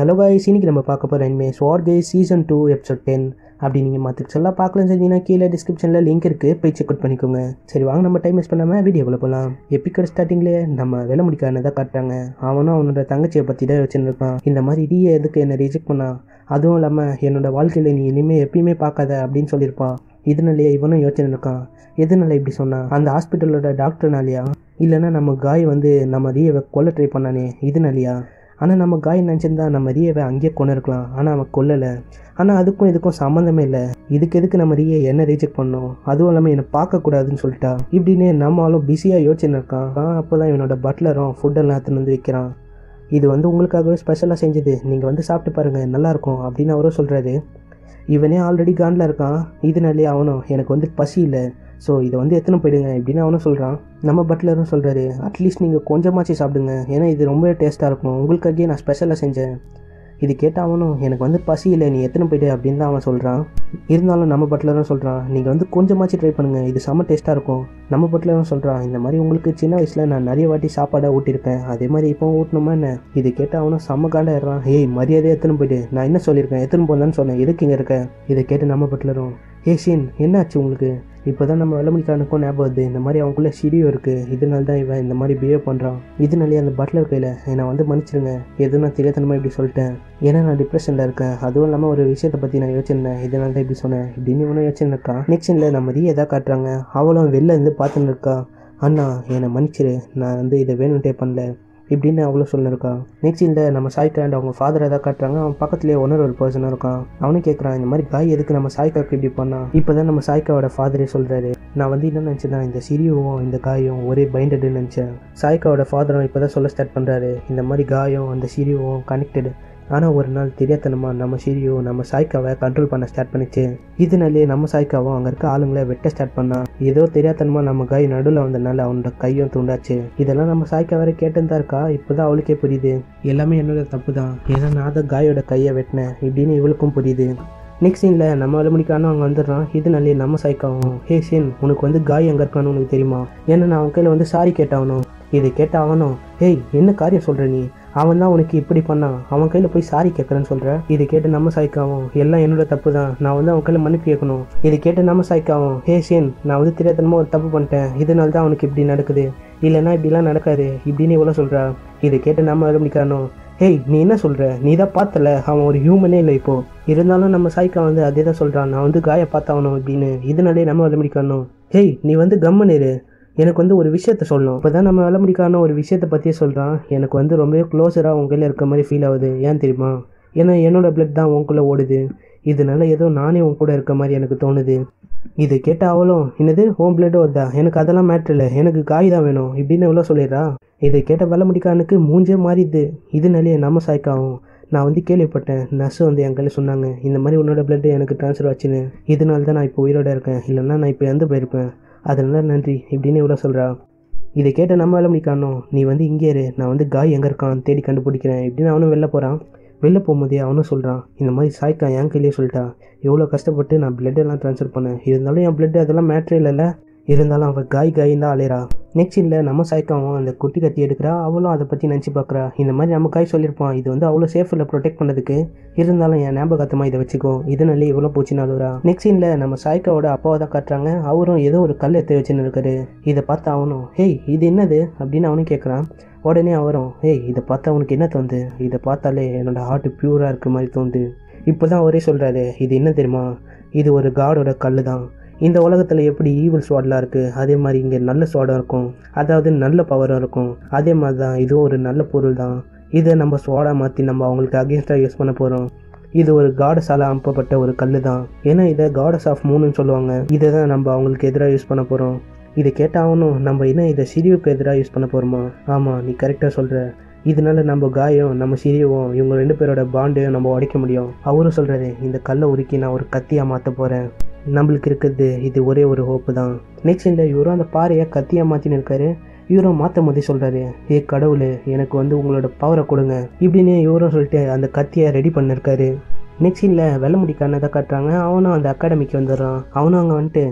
hello guys இன்னைக்கு நம்ம பார்க்க போகிற அனிமே ஸ்வாட் கை சீசன் டூ எபிசோட் டென் அப்படி நீங்கள் மற்ற எல்லாம் பார்க்கலன்னு சொன்னீங்கன்னா கீழே டிஸ்கிரிப்ஷனில் லிங்க் இருக்குது போய் செக் அவுட் பண்ணிக்கோங்க சரி வாங்க நம்ம டைம் வேஸ்ட் பண்ணாமல் வீடியோக்குள்ள போகலாம் எப்பிக்கோட ஸ்டார்டிங்லேயே நம்ம வேலை முடிக்காரனை தான் காட்டுறாங்க அவனும் அவனோட தங்கச்சியை பற்றி தான் வச்சுருக்கான் இந்த மாதிரி ரீயை எதுக்கு என்னை ரிஜெக்ட் பண்ணா அதுவும் இல்லாமல் என்னோட வாழ்க்கையில் நீ இனிமேல் எப்பயுமே பார்க்காத அப்படின்னு சொல்லியிருப்பான் இதனாலேயே இவனும் யோசனை இருக்கான் எதனால இப்படி சொன்னான் அந்த ஹாஸ்பிட்டலோட டாக்டர்னாலையா இல்லைன்னா நம்ம காய் வந்து நம்ம ரீயை கொல்ல ட்ரை பண்ணானே இதனாலையா ஆனால் நம்ம காய் நினச்சிருந்தா நம்ம ரியவை அங்கேயே கொண்டு இருக்கலாம் ஆனால் அவன் கொல்லலை ஆனால் அதுக்கும் இதுக்கும் சம்மந்தமே இல்லை இதுக்கு எதுக்கு நம்ம ரியை என்ன ரிஜெக்ட் பண்ணோம் அதுவும் இல்லாமல் என்னை பார்க்கக்கூடாதுன்னு சொல்லிட்டா இப்படின்னு நம்மளும் பிஸியாக யோசிச்சுன்னு இருக்கான் அப்போ தான் இவனோட பட்லரும் ஃபுட்டெல்லாம் எடுத்துன்னு வந்து வைக்கிறான் இது வந்து உங்களுக்காகவே ஸ்பெஷலாக செஞ்சது நீங்கள் வந்து சாப்பிட்டு பாருங்கள் நல்லாயிருக்கும் அப்படின்னு அவரும் சொல்கிறாரு இவனே ஆல்ரெடி காண்டில் இருக்கான் இதனாலே அவனும் எனக்கு வந்து பசி இல்லை ஸோ இதை வந்து எத்தனை போயிடுங்க இப்படின்னு அவனும் சொல்கிறான் நம்ம பட்லரும் சொல்கிறாரு அட்லீஸ்ட் நீங்கள் கொஞ்சமாச்சு சாப்பிடுங்க ஏன்னா இது ரொம்ப டேஸ்ட்டாக இருக்கும் உங்களுக்காகவே நான் ஸ்பெஷலாக செஞ்சேன் இது கேட்ட அவனும் எனக்கு வந்து பசி இல்லை நீ எத்தனை போயிடு அப்படின்னு தான் அவன் சொல்கிறான் இருந்தாலும் நம்ம பட்லரும் சொல்கிறான் நீங்கள் வந்து கொஞ்சமாச்சு ட்ரை பண்ணுங்கள் இது செம்ம டேஸ்ட்டாக இருக்கும் நம்ம பட்லரும் சொல்கிறான் இந்த மாதிரி உங்களுக்கு சின்ன வயசில் நான் நிறைய வாட்டி சாப்பாடாக ஊட்டியிருக்கேன் அதே மாதிரி இப்போ ஊட்டணுமா என்ன இது கேட்ட அவனும் செம்ம காண்டாயிடுறான் ஏய் மரியாதையாக எத்தனை போயிடு நான் என்ன சொல்லியிருக்கேன் எத்தனை போந்தான்னு சொன்னேன் எதுக்கு இங்கே இருக்க இதை கேட்டு நம்ம பட்லரும் ஏ சீன் என்னாச்சு உங்களுக்கு இப்போ தான் நம்ம வெள்ளமணிக்கானுக்கும் ஞாபகம் வருது இந்த மாதிரி அவங்களுக்குள்ள சிரியும் இருக்குது இதனால தான் இவன் இந்த மாதிரி பிஹேவ் பண்ணுறான் இதனாலே அந்த பட்லர் கையில் என்னை வந்து மன்னிச்சிருங்க எதுவும் நான் தெரியாதனமா இப்படி சொல்லிட்டேன் ஏன்னா நான் டிப்ரெஷனில் இருக்கேன் அதுவும் இல்லாமல் ஒரு விஷயத்தை பற்றி நான் யோசிச்சிருந்தேன் இதனால தான் இப்படி சொன்னேன் இப்படின்னு இவனும் யோசிச்சுன்னு இருக்கான் நெக்ஸ்ட் சீனில் நம்ம ரீ எதாவது காட்டுறாங்க அவளும் வெளில இருந்து பார்த்துன்னு இருக்கா அண்ணா என்னை மன்னிச்சிரு நான் வந்து இதை வேணும்ட்டே பண்ணல இப்படின்னு அவ்வளோ சொல்லிருக்கா நெக்ஸ்ட் இந்த நம்ம சாய்க்கா அண்ட் அவங்க ஃபாதர் எதாவது காட்டுறாங்க அவன் பக்கத்துலேயே ஒன்னர் ஒரு பர்சனாக இருக்கான் அவனும் கேட்குறான் இந்த மாதிரி காய் எதுக்கு நம்ம சாய்க்காக்கு இப்படி பண்ணா இப்போ தான் நம்ம சாய்க்காவோட ஃபாதரே சொல்கிறாரு நான் வந்து என்ன நினச்சேன்னா இந்த சிரியும் இந்த காயும் ஒரே பைண்டடுன்னு நினச்சேன் சாய்க்காவோட ஃபாதரும் இப்போ தான் சொல்ல ஸ்டார்ட் பண்ணுறாரு இந்த மாதிரி காயம் அந்த சிரியும் கனெக்டடு ஆனால் ஒரு நாள் தெரியாதனமா நம்ம சிரியோ நம்ம சாய்க்காவை கண்ட்ரோல் பண்ண ஸ்டார்ட் பண்ணிச்சு இதனாலே நம்ம சாய்க்காவும் அங்கே இருக்க ஆளுங்களை வெட்ட ஸ்டார்ட் பண்ணா ஏதோ தெரியாதனமா நம்ம காய் நடுவில் வந்தனால அவனோட கையும் துண்டாச்சு இதெல்லாம் நம்ம சாய்க்கா வேற கேட்டுன்னு தான் இருக்கா இப்போதான் அவளுக்கே புரியுது எல்லாமே என்னோட தப்பு தான் ஏன்னா நான் தான் காயோட கையை வெட்டினேன் இப்படின்னு இவளுக்கும் புரியுது நெக்ஸ்ட் சீனில் நம்ம அலுமணிக்கான அவங்க வந்துடுறான் இதனாலே நம்ம சாய்க்காவும் ஹே சீன் உனக்கு வந்து காய் எங்கே இருக்கான்னு உனக்கு தெரியுமா ஏன்னா நான் அவன் கையில் வந்து சாரி கேட்டாவனும் இதை கேட்டாவனும் ஹேய் என்ன காரியம் சொல்கிற நீ அவன் தான் உனக்கு இப்படி பண்ணான் அவன் கையில் போய் சாரி கேட்குறேன்னு சொல்கிற இதை கேட்டு நம்ம சாய்க்காவும் எல்லாம் என்னோட தப்பு தான் நான் வந்து அவன் கையில் மன்னிப்பு கேட்கணும் இதை கேட்டு நம்ம சாய்க்காவும் ஹே சீன் நான் வந்து தெரியாதனமா ஒரு தப்பு பண்ணிட்டேன் இதனால தான் அவனுக்கு இப்படி நடக்குது இல்லைன்னா இப்படிலாம் நடக்காது இப்படின்னு இவ்வளோ சொல்கிறா இதை கேட்டு நம்ம ஆரம்பிக்கிறானோ ஹேய் நீ என்ன சொல்கிற நீ தான் பார்த்தல அவன் ஒரு ஹியூமனே இல்லை இப்போ இருந்தாலும் நம்ம சாய்க்கா வந்து அதே தான் சொல்கிறான் நான் வந்து காய பார்த்தாவணும் அப்படின்னு இதனாலே நம்ம ஆரம்பிக்கணும் ஹேய் நீ வந்து கம்மன் இரு எனக்கு வந்து ஒரு விஷயத்த சொல்லணும் இப்போ தான் நம்ம விளம்பரிக்கான ஒரு விஷயத்தை பற்றியே சொல்கிறான் எனக்கு வந்து ரொம்பவே க்ளோஸராக உன் கையில் இருக்க மாதிரி ஃபீல் ஆகுது ஏன் தெரியுமா ஏன்னா என்னோட பிளட் தான் உனக்குள்ளே ஓடுது இதனால ஏதோ நானே உன் கூட இருக்க மாதிரி எனக்கு தோணுது இது கேட்ட அவளும் என்னது ஓன் பிளட் வருதா எனக்கு அதெல்லாம் மேட்ரு இல்லை எனக்கு காய் தான் வேணும் இப்படின்னு எவ்வளோ சொல்லிடுறா இதை கேட்ட வெள்ளமுடிக்கானுக்கு மூஞ்சே மாறிடுது இதனாலே நம்ம சாய்க்காவும் நான் வந்து கேள்விப்பட்டேன் நர்ஸ் வந்து என் கையில் சொன்னாங்க இந்த மாதிரி உன்னோட பிளட் எனக்கு ட்ரான்ஸ்ஃபர் ஆச்சுன்னு இதனால தான் நான் இப்போ உயிரோட இருக்கேன் இல்லைன்னா நான் இப்போ இறந்து போயிருப்பேன் அதனால நன்றி இப்படின்னு இவ்வளோ சொல்கிறா இதை கேட்ட நம்ம வேலை முடிக்கானோ நீ வந்து இங்கே இரு நான் வந்து காய் எங்கே இருக்கான் தேடி கண்டுபிடிக்கிறேன் இப்படின்னு அவனும் வெளில போகிறான் வெளில போகும்போதே அவனும் சொல்கிறான் இந்த மாதிரி சாய்க்கா என் கையிலே சொல்லிட்டா எவ்வளோ கஷ்டப்பட்டு நான் blood எல்லாம் ட்ரான்ஸ்ஃபர் பண்ணேன் இருந்தாலும் என் blood அதெல்லாம் மேட்ரே இல்லைல்ல இருந்தாலும் அவள் காய் காயின் தான் அலையிறா நெக்ஸ்ட் இல்லை நம்ம சாய்க்காவும் அந்த குட்டி கத்தி எடுக்கிறா அவளும் அதை பற்றி நினச்சி பார்க்குறா இந்த மாதிரி நம்ம காய் சொல்லியிருப்பான் இது வந்து அவ்வளோ சேஃப் இல்லை ப்ரொடெக்ட் பண்ணதுக்கு இருந்தாலும் என் ஞாபகத்தமாக இதை வச்சுக்கோ இதனாலே இவ்வளோ பூச்சி நாளுரா நெக்ஸ்ட் சீனில் நம்ம சாய்க்காவோட அப்பாவை தான் காட்டுறாங்க அவரும் ஏதோ ஒரு கல் எடுத்து வச்சுன்னு இருக்காரு இதை பார்த்து அவனும் ஹேய் இது என்னது அப்படின்னு அவனும் கேட்குறான் உடனே அவரும் ஹேய் இதை பார்த்தா அவனுக்கு என்ன தோணுது இதை பார்த்தாலே என்னோட ஹார்ட் பியூராக இருக்க மாதிரி தோணுது இப்போ தான் அவரே சொல்கிறாரு இது என்ன தெரியுமா இது ஒரு காடோட கல் தான் இந்த உலகத்தில் எப்படி ஈவில் ஸ்வாட்லாம் இருக்குது அதே மாதிரி இங்கே நல்ல ஸ்வாடும் இருக்கும் அதாவது நல்ல பவரும் இருக்கும் அதே மாதிரி தான் இதுவும் ஒரு நல்ல பொருள் தான் இதை நம்ம ஸ்வாடாக மாற்றி நம்ம அவங்களுக்கு அகேன்ஸ்டாக யூஸ் பண்ண போகிறோம் இது ஒரு காடஸால் அனுப்பப்பட்ட ஒரு கல் தான் ஏன்னா இதை காடஸ் ஆஃப் மூணுன்னு சொல்லுவாங்க இதை தான் நம்ம அவங்களுக்கு எதிராக யூஸ் பண்ண போகிறோம் இதை கேட்டாகணும் நம்ம என்ன இதை சிரிவுக்கு எதிராக யூஸ் பண்ண போகிறோமா ஆமாம் நீ கரெக்டாக சொல்கிற இதனால நம்ம காயம் நம்ம சிரியும் இவங்க ரெண்டு பேரோட பாண்டையும் நம்ம உடைக்க முடியும் அவரும் சொல்கிறாரு இந்த கல்லை உருக்கி நான் ஒரு கத்தியாக மாற்ற போகிறேன் நம்மளுக்கு இருக்கிறது இது ஒரே ஒரு ஹோப்பு தான் நெக்ஸ்ட் இந்த இவரும் அந்த பாறையை கத்தியாக மாற்றின்னு இருக்காரு இவரும் மாற்றும் போதே சொல்கிறாரு ஏ கடவுளே எனக்கு வந்து உங்களோட பவரை கொடுங்க இப்படின்னு இவரும் சொல்லிட்டு அந்த கத்தியை ரெடி பண்ணிருக்காரு நெக்ஸ்ட் இல்லை வெள்ள முடிக்கானதை காட்டுறாங்க அவனும் அந்த அகாடமிக்கு வந்துடுறான் அவனும் அங்கே வந்துட்டு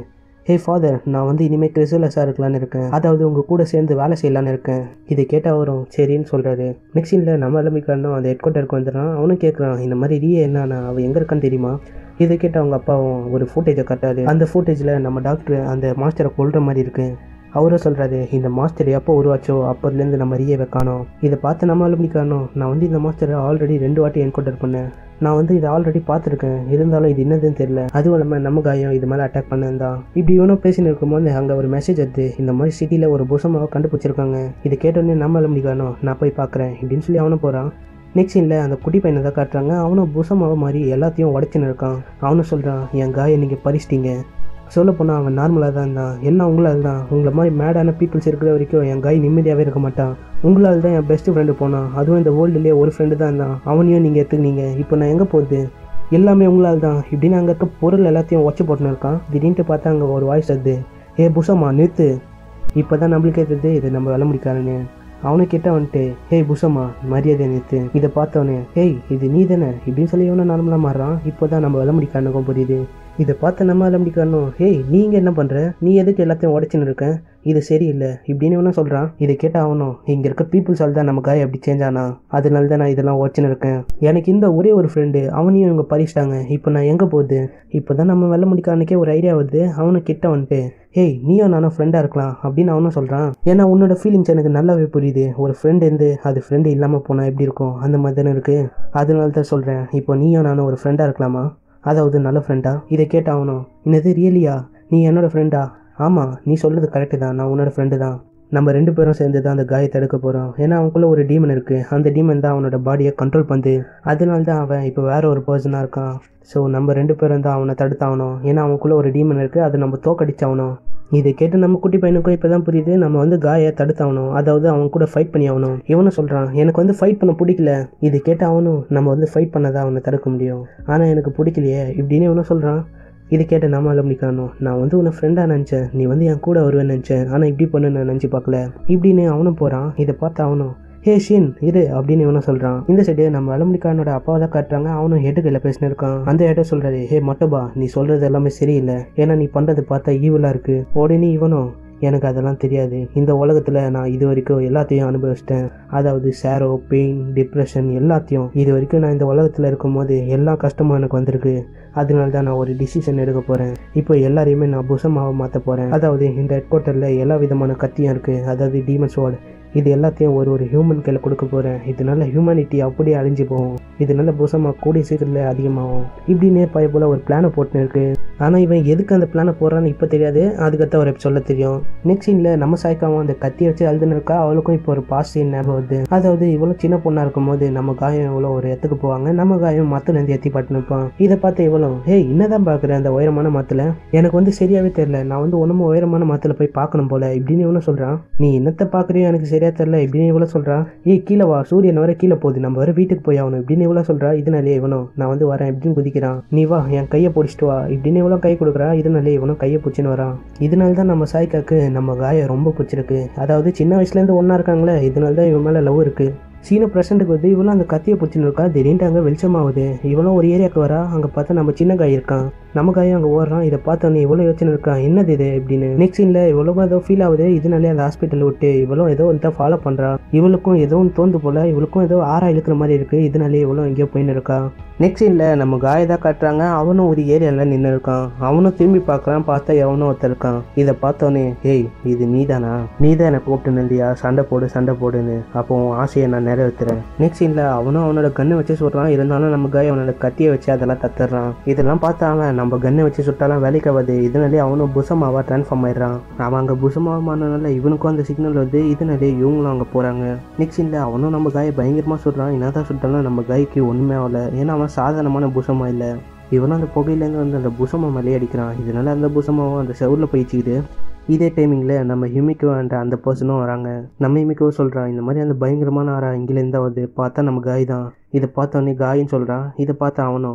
ஹே ஃபாதர் நான் வந்து இனிமேல் கிறிஸ்துவஸாக இருக்கலான்னு இருக்கேன் அதாவது உங்கள் கூட சேர்ந்து வேலை செய்யலான்னு இருக்கேன் இதை கேட்டால் அவரும் சரின்னு சொல்கிறாரு நெக்ஸ்ட் சீனில் நம்ம எலும்பிக்காரனும் அந்த ஹெட் குவார்ட்டருக்கு வந்துடுறான் அவனும் கேட்குறான் இந்த மாதிரி ரியே என்னன்னா அவன் எங்கே இருக்கான்னு தெரியுமா இதை கேட்டு அவங்க அப்பாவும் ஒரு ஃபுட்டேஜை கட்டாரு அந்த ஃபுட்டேஜில் நம்ம டாக்டர் அந்த மாஸ்டரை கொல்ற மாதிரி இருக்கு அவரும் சொல்கிறாரு இந்த மாஸ்டர் எப்போ உருவாச்சோ அப்போதுலேருந்து நம்ம ரியே வைக்கானோம் இதை பார்த்து நம்ம அலுமிக்கானோம் நான் வந்து இந்த மாஸ்டரை ஆல்ரெடி ரெண்டு வாட்டி என்கவுண்டர் பண்ணேன் நான் வந்து இதை ஆல்ரெடி பார்த்துருக்கேன் இருந்தாலும் இது என்னதுன்னு தெரியல அதுவும் இல்லாமல் நம்ம காயம் இது மேலே அட்டாக் பண்ணதான் இப்படி இவனும் பேசின்னு இருக்கும்போது அங்கே ஒரு மெசேஜ் வருது இந்த மாதிரி சிட்டியில் ஒரு புசமாவை கண்டுபிடிச்சிருக்காங்க இது கேட்டோடனே நம்ம அலுமிக்கானோ நான் போய் பார்க்குறேன் இப்படின்னு சொல்லி அவனும் போகிறான் நெக்ஸ்ட் சீனில் அந்த குட்டி பையனை தான் காட்டுறாங்க அவனும் புசமாவை மாதிரி எல்லாத்தையும் உடச்சுன்னு இருக்கான் அவனும் சொல்கிறான் என் காயை நீங்கள் பறிச்சிட்டீங்க சொல்ல போனால் அவன் நார்மலாக தான் இருந்தான் எல்லாம் உங்களால் தான் உங்களை மாதிரி மேடான பீப்புள்ஸ் இருக்கிற வரைக்கும் என் காய் நிம்மதியாகவே இருக்க மாட்டான் உங்களால் தான் என் பெஸ்ட் ஃப்ரெண்டு போனான் அதுவும் இந்த வேர்ல்டுலேயே ஒரு ஃப்ரெண்டு தான் இருந்தான் அவனையும் நீங்கள் எடுத்துக்கினீங்க இப்போ நான் எங்கே போகுது எல்லாமே உங்களால் தான் இப்படின்னு அங்கே இருக்க பொருள் எல்லாத்தையும் உடச்சி போட்டுன்னு இருக்கான் திடீர்னு பார்த்தா அங்கே ஒரு வாய்ஸ் வருது ஏ புஷமா நிறுத்து இப்போ தான் நம்மளுக்கே தெரியுது இது நம்ம வேலை முடிக்காருன்னு அவனை கிட்ட வந்துட்டு ஹேய் புஷமா மரியாதை நிறுத்து இதை பார்த்தவனே ஹேய் இது நீ தானே இப்படின்னு சொல்லி இவனை நார்மலாக மாறுறான் இப்போ தான் நம்ம வேலை முடிக்காரனுக்கும் புரியுது இதை பார்த்து நம்ம வேலை முடிக்காரனும் ஹேய் நீங்கள் என்ன பண்ணுற நீ எதுக்கு எல்லாத்தையும் உடச்சின்னு இருக்க இது சரியில்லை இப்படின்னு இவனும் சொல்கிறான் இதை கேட்ட அவனும் இங்கே இருக்க பீப்புள்ஸால் தான் நம்ம காய் அப்படி சேஞ்ச் ஆனா அதனால தான் நான் இதெல்லாம் உடச்சின்னு இருக்கேன் எனக்கு இந்த ஒரே ஒரு ஃப்ரெண்டு அவனையும் இவங்க பறிச்சிட்டாங்க இப்போ நான் எங்கே போகுது இப்போ தான் நம்ம வெள்ள முடிக்காரனுக்கே ஒரு ஐடியா வருது அவனு கிட்ட வந்துட்டு ஹேய் நீயும் நானும் ஃப்ரெண்டாக இருக்கலாம் அப்படின்னு அவனும் சொல்கிறான் ஏன்னா உன்னோட ஃபீலிங்ஸ் எனக்கு நல்லாவே புரியுது ஒரு ஃப்ரெண்டு இருந்து அது ஃப்ரெண்டு இல்லாமல் போனால் எப்படி இருக்கும் அந்த மாதிரி தானே இருக்குது அதனால தான் சொல்கிறேன் இப்போ நீயும் நானும் ஒரு ஃப்ரெண்டாக இருக்கலாமா அதாவது நல்ல ஃப்ரெண்டா இதை கேட்ட அவனும் என்னது ரியலியா நீ என்னோட ஃப்ரெண்டா ஆமாம் நீ சொல்கிறது கரெக்டு தான் நான் உன்னோட ஃப்ரெண்டு தான் நம்ம ரெண்டு பேரும் சேர்ந்து தான் அந்த காயத்தை எடுக்க போகிறோம் ஏன்னா அவனுக்குள்ள ஒரு டீமன் இருக்குது அந்த டீமன் தான் அவனோட பாடியை கண்ட்ரோல் பண்ணுது அதனால தான் அவன் இப்போ வேற ஒரு பர்சனாக இருக்கான் ஸோ நம்ம ரெண்டு பேரும் தான் அவனை தடுத்தாகணும் ஏன்னா அவனுக்குள்ள ஒரு டீமன் இருக்குது அதை நம்ம தோக்கடிச்சாகணும் இதை கேட்டு நம்ம குட்டி பையனுக்கும் இப்போ தான் புரியுது நம்ம வந்து காயை தடுத்தாகணும் அதாவது அவன் கூட ஃபைட் பண்ணி ஆகணும் இவனும் சொல்கிறான் எனக்கு வந்து ஃபைட் பண்ண பிடிக்கல இது கேட்டு அவனும் நம்ம வந்து ஃபைட் பண்ணதான் அவனை தடுக்க முடியும் ஆனால் எனக்கு பிடிக்கலையே இப்படின்னு இவனும் சொல்கிறான் இது கேட்ட நாம அலம்பிக்கானோ நான் வந்து உன்னை ஃப்ரெண்டாக நினச்சேன் நீ வந்து என் கூட வருவேன்னு நினச்சேன் ஆனால் இப்படி பண்ண நான் நினச்சி பார்க்கல இப்படின்னு அவனும் போகிறான் இதை பார்த்து அவனும் ஹே ஷின் இரு அப்படின்னு இவனும் சொல்கிறான் இந்த சைடு நம்ம அலம்பிக்கானோட அப்பாவை தான் காட்டுறாங்க அவனும் ஹெட்டு கையில் பேசினு இருக்கான் அந்த ஹெட்டை சொல்கிறாரு ஹே மொட்டபா நீ சொல்கிறது எல்லாமே சரியில்லை ஏன்னா நீ பண்ணுறது பார்த்தா ஈவலாக இருக்குது உடனே இவனும் எனக்கு அதெல்லாம் தெரியாது இந்த உலகத்தில் நான் இது வரைக்கும் எல்லாத்தையும் அனுபவிச்சிட்டேன் அதாவது சேரோ பெயின் டிப்ரெஷன் எல்லாத்தையும் இது வரைக்கும் நான் இந்த உலகத்தில் இருக்கும்போது எல்லா கஷ்டமும் எனக்கு வந்திருக்கு அதனால தான் நான் ஒரு டிசிஷன் எடுக்க போகிறேன் இப்போ எல்லாரையுமே நான் புசமாக மாற்ற போகிறேன் அதாவது இந்த ஹெட் குவார்ட்டரில் எல்லா விதமான கத்தியும் இருக்குது அதாவது டீமன் ஸ்வாட் இது எல்லாத்தையும் ஒரு ஒரு ஹியூமன் கையில் கொடுக்க போகிறேன் இதனால ஹியூமனிட்டி அப்படியே அழிஞ்சு போகும் இதனால புசமாக கூடிய சீக்கிரத்தில் அதிகமாகும் இப்படின்னே பய போல் ஒரு பிளானை போட்டுன்னு இருக்கு ஆனால் இவன் எதுக்கு அந்த பிளானை போடுறான்னு இப்போ தெரியாது அதுக்கடுத்த ஒரு சொல்ல தெரியும் நெக்ஸ்ட் சீனில் நம்ம சாய்க்காவும் அந்த கத்தி வச்சு அழுதுன்னு இருக்கா அவளுக்கும் இப்போ ஒரு பாஸ் சீன் ஞாபகம் வருது அதாவது இவ்வளோ சின்ன பொண்ணாக இருக்கும்போது நம்ம காயம் இவ்வளோ ஒரு இடத்துக்கு போவாங்க நம்ம காயம் மத்துலேருந்து எத்தி பாட்டு நிற்பான் இதை பார்த்து இவ்வளோ ஹே என்னதான் பார்க்குற அந்த உயரமான மத்தில் எனக்கு வந்து சரியாகவே தெரியல நான் வந்து ஒன்றும் உயரமான மத்தில் போய் பார்க்கணும் போல இப்படின்னு இவனும் சொல்கிறான் நீ என்னத்தை பார்க்குறியோ எனக்கு சரியா தெரியல இப்படின்னு இவ்வளோ சொல்கிறா ஏய் கீழே வா சூரியன் வர கீழே போகுது நம்ம வர வீட்டுக்கு போய் ஆகணும் இப்படின்னு இவ்வளோ சொல்கிறா இதனாலே இவனும் நான் வந்து வரேன் இப்படின்னு குதிக்கிறான் நீ வா என் கையை பிடிச்சிட்டு வா இப்படின்னு இவ்வளோ கை கொடுக்குறா இதனாலே இவனும் கையை பிடிச்சின்னு வரான் இதனால தான் நம்ம சாய்க்காக்கு நம்ம காயை ரொம்ப பிடிச்சிருக்கு அதாவது சின்ன வயசுலேருந்து ஒன்றா இருக்காங்களே இதனால தான் இவன் மேலே லவ் இருக்குது சீன ப்ரெசென்ட்டுக்கு வந்து இவளும் அந்த கத்தியை பிடிச்சின்னு இருக்கா திடீர்னு அங்கே வெளிச்சமாகுது இவளும் ஒரு ஏரியாவுக்கு வரா அங்கே பார்த்தா நம்ம சின்ன காய் இருக்கான் நம்ம காயும் அங்கே ஓடுறான் இதை பார்த்தோன்னே இவ்வளோ யோசனை இருக்கான் என்னது இது அப்படின்னு நெக்ஸ்ட் சீனில் இவ்வளோ ஏதோ ஃபீல் ஆகுது இதனாலே அந்த ஹாஸ்பிட்டல் விட்டு இவளும் ஏதோ வந்து ஃபாலோ பண்ணுறா இவளுக்கும் ஏதோ ஒன்று தோந்து போல இவளுக்கும் ஏதோ ஆறா இழுக்கிற மாதிரி இருக்குது இதனாலே இவ்வளோ எங்கேயோ போயின்னு இருக்கா நெக்ஸ்ட் சீனில் நம்ம காயை தான் காட்டுறாங்க அவனும் ஒரு ஏரியாவில் நின்று இருக்கான் அவனும் திரும்பி பார்க்குறான் பார்த்தா எவனும் ஒருத்தர் இருக்கான் இதை பார்த்தோன்னே ஏய் இது நீதானா நீ தான் என்னை கூப்பிட்டு இல்லையா சண்டை போடு சண்டை போடுன்னு அப்போ உன் ஆசையை நான் நிறைவேற்றுறேன் நெக்ஸ்ட் சீனில் அவனும் அவனோட கண்ணை வச்சு சொல்கிறான் இருந்தாலும் நம்ம காய் அவனோட கத்தியை வச்சு அதெல்லாம் தத்துறான் இதெல்லாம் பார்த்தா அவன் நம்ம கண்ணை வச்சு சுட்டாலாம் வேலைக்கு ஆகாது இதனாலே அவனும் புசமாவா ட்ரான்ஸ்ஃபார்ம் ஆயிடுறான் அவன் அங்கே புசமாவானனால இவனுக்கும் அந்த சிக்னல் வந்து இதனாலே இவங்களும் அங்கே போகிறாங்க நெக்ஸ்ட் இல்லை அவனும் நம்ம காயை பயங்கரமாக சுடுறான் என்னதான் சுட்டாலும் நம்ம காய்க்கு ஒன்றுமே ஆகல ஏன்னா அவன் சாதாரணமான புசமா இல்லை இவனும் அந்த புகையிலேருந்து வந்து அந்த புசமா மேலே அடிக்கிறான் இதனால அந்த புசமாவும் அந்த செவுரில் போயிடுச்சுக்குது இதே டைமிங்கில் நம்ம ஹிமிக்கோ என்ற அந்த பர்சனும் வராங்க நம்ம ஹிமிக்கோ சொல்கிறான் இந்த மாதிரி அந்த பயங்கரமான ஆறா இங்கேருந்து தான் வருது பார்த்தா நம்ம காய் தான் இதை பார்த்தோன்னே காயின்னு சொல்கிறான் இதை பார்த்து அவனும்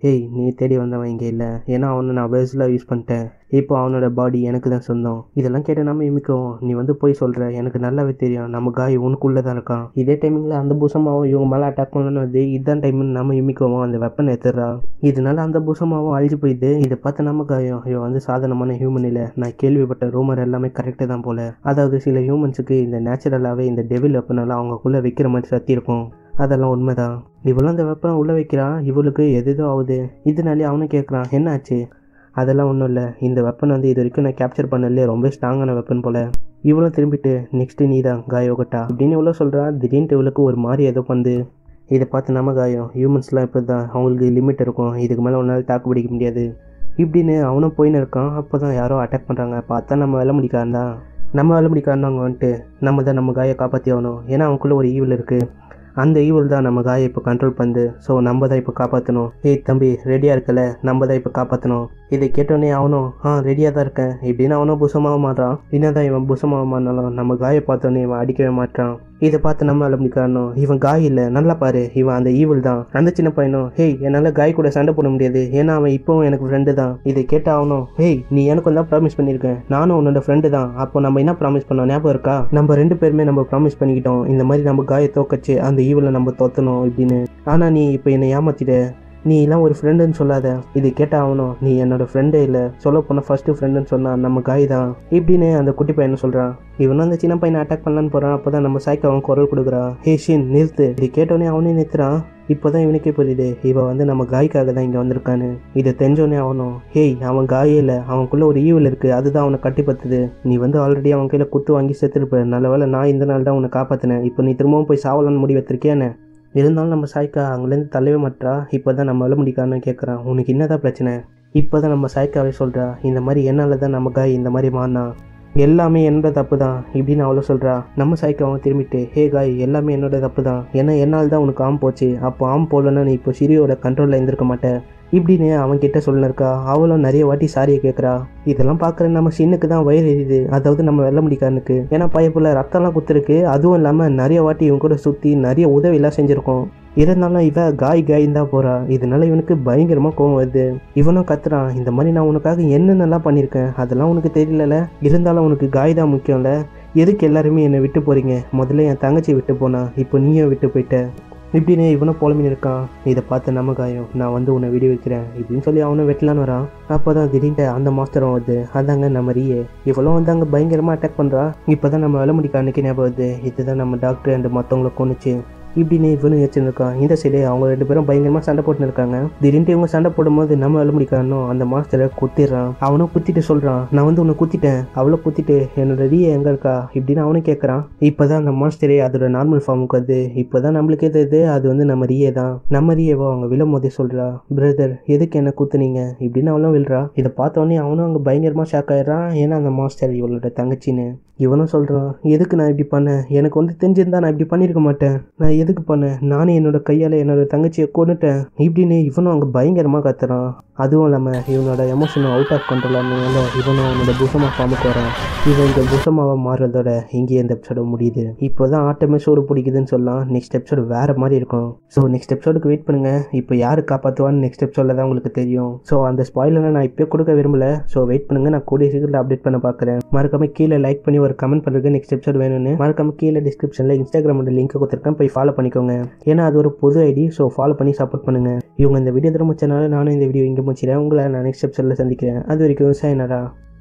ஏய் நீ தேடி வந்தவன் இங்கே இல்லை ஏன்னா அவனை நான் வேர்ஸ்லாம் யூஸ் பண்ணிட்டேன் இப்போ அவனோட பாடி எனக்கு தான் சொந்தம் இதெல்லாம் கேட்ட நம்ம இமிக்கும் நீ வந்து போய் சொல்கிற எனக்கு நல்லாவே தெரியும் நம்ம காய் உனக்குள்ளே தான் இருக்கான் இதே டைமிங்கில் அந்த பூசமாவும் இவங்க மேலே அட்டாக் பண்ணணும்னு வந்து இதுதான் டைம்னு நம்ம இமிக்கவும் அந்த வெப்பன் எடுத்துடுறா இதனால அந்த பூசமாவும் அழிஞ்சு போயிடுது இதை பார்த்து நம்ம காயம் இவன் வந்து சாதாரணமான ஹியூமன் இல்லை நான் கேள்விப்பட்ட ரூமர் எல்லாமே கரெக்டு தான் போல அதாவது சில ஹியூமன்ஸுக்கு இந்த நேச்சுரலாகவே இந்த டெவில் வெப்பனெல்லாம் அவங்களுக்குள்ளே வைக்கிற மாதிரி சக்தி இருக்கும் அதெல்லாம் உண்மைதான் இவளும் அந்த வெப்பனை உள்ளே வைக்கிறான் இவளுக்கு எதுதோ ஆகுது இதனாலே அவனும் கேட்குறான் என்னாச்சு அதெல்லாம் ஒன்றும் இல்லை இந்த வெப்பன் வந்து இது வரைக்கும் நான் கேப்சர் பண்ணல ரொம்ப ஸ்ட்ராங்கான வெப்பன் போல் இவளும் திரும்பிட்டு நெக்ஸ்ட்டு நீ தான் காயோகட்டா அப்படின்னு இவ்வளோ சொல்கிறா திடீர்னு இவளுக்கு ஒரு மாதிரி ஏதோ பண்ணுது இதை பார்த்து நம்ம காயம் ஹியூமன்ஸ்லாம் இப்படி தான் அவங்களுக்கு லிமிட் இருக்கும் இதுக்கு மேலே ஒன்றால் தாக்கு பிடிக்க முடியாது இப்படின்னு அவனும் போயின்னு இருக்கான் அப்போ தான் யாரோ அட்டாக் பண்ணுறாங்க பார்த்தா நம்ம வேலை முடிக்காரன் தான் நம்ம வேலை முடிக்காரன் அவங்க வந்துட்டு நம்ம தான் நம்ம காயை காப்பாற்றி ஆகணும் ஏன்னா அவனுக்குள்ளே ஒரு ஈவில் இருக்குது அந்த ஈவில் தான் நம்ம காயை இப்போ கண்ட்ரோல் பண்ணுது ஸோ நம்ம தான் இப்போ காப்பாற்றணும் ஏய் தம்பி ரெடியாக இருக்கல நம்ம தான் இப்போ காப்பாற்றணும் இதை கேட்டோடனே அவனும் ஆ ரெடியாக தான் இருக்கேன் இப்படின்னு அவனும் புசமாக மாட்டான் என்னதான் இவன் புசமாக மாறினாலும் நம்ம காயை பார்த்தோன்னே இவன் அடிக்கவே மாட்டான் இதை பார்த்து நம்ம அலம்பிக்காரனும் இவன் காய் இல்லை நல்லா பாரு இவன் அந்த ஈவில் தான் அந்த சின்ன பையனும் ஹேய் என்னால் காய் கூட சண்டை போட முடியாது ஏன்னா அவன் இப்போவும் எனக்கு ஃப்ரெண்டு தான் இதை கேட்ட அவனும் ஹேய் நீ எனக்கு தான் ப்ராமிஸ் பண்ணியிருக்கேன் நானும் உன்னோட ஃப்ரெண்டு தான் அப்போ நம்ம என்ன ப்ராமிஸ் பண்ணோம் ஞாபகம் இருக்கா நம்ம ரெண்டு பேருமே நம்ம ப்ராமிஸ் பண்ணிக்கிட்டோம் இந்த மாதிரி நம்ம காயை தோக்கச்சு அந்த ஈவில் நம்ம தோத்தணும் இப்படின்னு ஆனால் நீ இப்போ என்னை ஏமாத்திட்ட நீ எல்லாம் ஒரு ஃப்ரெண்டுன்னு சொல்லாத இது கேட்ட ஆகணும் நீ என்னோட ஃப்ரெண்டே இல்லை சொல்ல போனால் ஃபஸ்ட்டு ஃப்ரெண்டுன்னு சொன்னான் நம்ம காய் தான் இப்படின்னு அந்த குட்டி பையனை சொல்கிறான் இவனும் அந்த சின்ன பையனை அட்டாக் பண்ணலான்னு போகிறான் அப்போ தான் நம்ம சாய்க்கு அவன் குரல் கொடுக்குறான் ஹே ஷின் நிறுத்து இது கேட்டோடனே அவனே நிறுத்துறான் இப்போ தான் இவனுக்கே புரியுது இவன் வந்து நம்ம காய்க்காக தான் இங்கே வந்திருக்கான்னு இதை தெரிஞ்சோடனே அவனும் ஹேய் அவன் காயே இல்லை அவனுக்குள்ள ஒரு ஈவில் இருக்குது அதுதான் அவனை கட்டி பத்துது நீ வந்து ஆல்ரெடி அவன் கையில் குத்து வாங்கி செத்துருப்ப நல்ல வேளை நான் இந்த நாள் தான் உன்னை காப்பாற்றினேன் இப்போ நீ திரும்பவும் போய் சாவலான்னு முடி வச்சிருக்கியானே இருந்தாலும் நம்ம சாய்க்கா அங்கேருந்து தள்ளவே மாட்டா இப்போ தான் நம்ம வள முடிக்கான்னு கேட்குறான் உனக்கு என்னதான் பிரச்சனை இப்போ தான் நம்ம சாய்க்காவே சொல்கிறா இந்த மாதிரி என்னால் தான் நம்ம காய் இந்த மாதிரி மாறினா எல்லாமே என்னோட தப்பு தான் இப்படின்னு அவ்வளோ சொல்கிறா நம்ம சாய்க்காவும் திரும்பிட்டு ஹே காய் எல்லாமே என்னோட தப்பு தான் ஏன்னா என்னால் தான் உனக்கு ஆம் போச்சு அப்போ ஆம் போடலன்னா நீ இப்போ சிரியோட கண்ட்ரோலில் இருந்திருக்க மாட்டேன் இப்படின்னு அவன் கிட்ட சொல்லிருக்கா அவளும் நிறைய வாட்டி சாரியை கேட்குறா இதெல்லாம் பார்க்குற நம்ம சின்னுக்கு தான் வயிறு எரியுது அதாவது நம்ம வெள்ள முடிக்காரனுக்கு ஏன்னா பையப்புல ரத்தம்லாம் குத்துருக்கு அதுவும் இல்லாமல் நிறைய வாட்டி இவன் கூட சுற்றி நிறைய உதவியெல்லாம் செஞ்சுருக்கோம் இருந்தாலும் இவ காய் காயின் தான் போறா இதனால இவனுக்கு பயங்கரமா கோவம் வருது இவனும் கத்துறான் இந்த மாதிரி நான் உனக்காக என்னென்னலாம் பண்ணியிருக்கேன் அதெல்லாம் உனக்கு தெரியலல இருந்தாலும் உனக்கு காய் தான் முக்கியம்ல எதுக்கு எல்லாருமே என்னை விட்டு போறீங்க முதல்ல என் தங்கச்சி விட்டு போனா இப்போ நீயும் விட்டு போயிட்ட இப்படின்னு இவனும் புலம்பின்னு இருக்கான் இதை பார்த்து நம்ம காயம் நான் வந்து உன்னை விடி வைக்கிறேன் இப்படின்னு சொல்லி அவனும் வெட்டலான்னு வரான் அப்போ தான் திடீர்னு அந்த மாஸ்டரும் வருது அதாங்க நம்ம ரீயே இவளும் வந்து அங்கே பயங்கரமாக அட்டாக் பண்ணுறா இப்போ தான் நம்ம வில முடிக்க அன்னைக்கு ஞாபகம் வருது இதுதான் நம்ம டாக்டர் அண்ட் மற்றவங்கள கொண்டுச்சு இப்படின்னு இவனும் வச்சுருக்கான் இந்த சைடு அவங்க ரெண்டு பேரும் பயங்கரமாக சண்டை போட்டுன்னு இருக்காங்க திடீர்னு இவங்க சண்டை போடும்போது நம்ம வேலை முடிக்காரனும் அந்த மாஸ்டரை குத்திடுறான் அவனும் குத்திட்டு சொல்கிறான் நான் வந்து உன்னை குத்திட்டேன் அவளை குத்திட்டு என்னோட ரீ எங்கே இருக்கா இப்படின்னு அவனும் கேட்குறான் இப்போ தான் அந்த மாஸ்டரே அதோட நார்மல் ஃபார்முக்கு வருது இப்போ தான் நம்மளுக்கே தெரியுது அது வந்து நம்ம ரியே தான் நம்ம ரியவோ அவங்க விழும் போதே சொல்கிறா பிரதர் எதுக்கு என்ன குத்துனீங்க இப்படின்னு அவளும் விழுறா இதை பார்த்தோன்னே அவனும் அங்கே பயங்கரமாக ஷாக் ஆயிடுறான் ஏன்னா அந்த மாஸ்டர் இவளோட தங்கச்சின்னு இவனும் சொல்கிறான் எதுக்கு நான் இப்படி பண்ணேன் எனக்கு வந்து தெரிஞ்சிருந்தா நான் இப்படி பண்ணியிருக்க மாட்டேன் நான் எதுக்கு பண்ணேன் நானே என்னோட கையால் என்னோட தங்கச்சியை கொண்டுட்டேன் இப்படின்னு இவனும் அங்கே பயங்கரமாக கத்துறான் அதுவும் இல்லாமல் இவனோட எமோஷனும் அவுட் ஆஃப் கண்ட்ரோல் ஆனதுனால இவனும் அவனோட புசமா ஃபார்முக்கு வரான் இவன் இந்த புசமாவை மாறுறதோட இங்கேயே இந்த எபிசோட முடியுது இப்போ தான் ஆட்டமே சோறு பிடிக்குதுன்னு சொல்லலாம் நெக்ஸ்ட் எபிசோடு வேறு மாதிரி இருக்கும் ஸோ நெக்ஸ்ட் எபிசோடுக்கு வெயிட் பண்ணுங்கள் இப்போ யார் காப்பாற்றுவான்னு நெக்ஸ்ட் எபிசோடில் தான் உங்களுக்கு தெரியும் ஸோ அந்த ஸ்பாயிலரை நான் இப்போ கொடுக்க விரும்பல ஸோ வெயிட் பண்ணுங்கள் நான் கூடிய சீக்கிரத்தில் அப்டேட் பண்ண பார்க்குறேன் மறக்காம கீழே லைக் பண்ணி ஒரு கமெண்ட் பண்ணுறது நெக்ஸ்ட் எபிசோட் வேணும்னு மறக்காம கீழே டிஸ்கிரிப்ஷனில் இன்ஸ்டாகிராமோட லிங்க் கொடுத்துருக்கேன் போய் ஃபாலோ பண்ணிக்கோங்க ஏன்னா அது ஒரு புது ஐடி ஸோ ஃபாலோ பண்ணி சப்போர்ட் பண்ணுங்கள் இவங்க இந்த வீடியோ தர முடிச்சனால நானும் இந்த வீடியோ இங்கே முடிச்சிடறேன் உங்களை நான் நெக்ஸ்ட் எபிசோடில் சந்திக்கிறேன் அது வரைக்கும் சாயனடா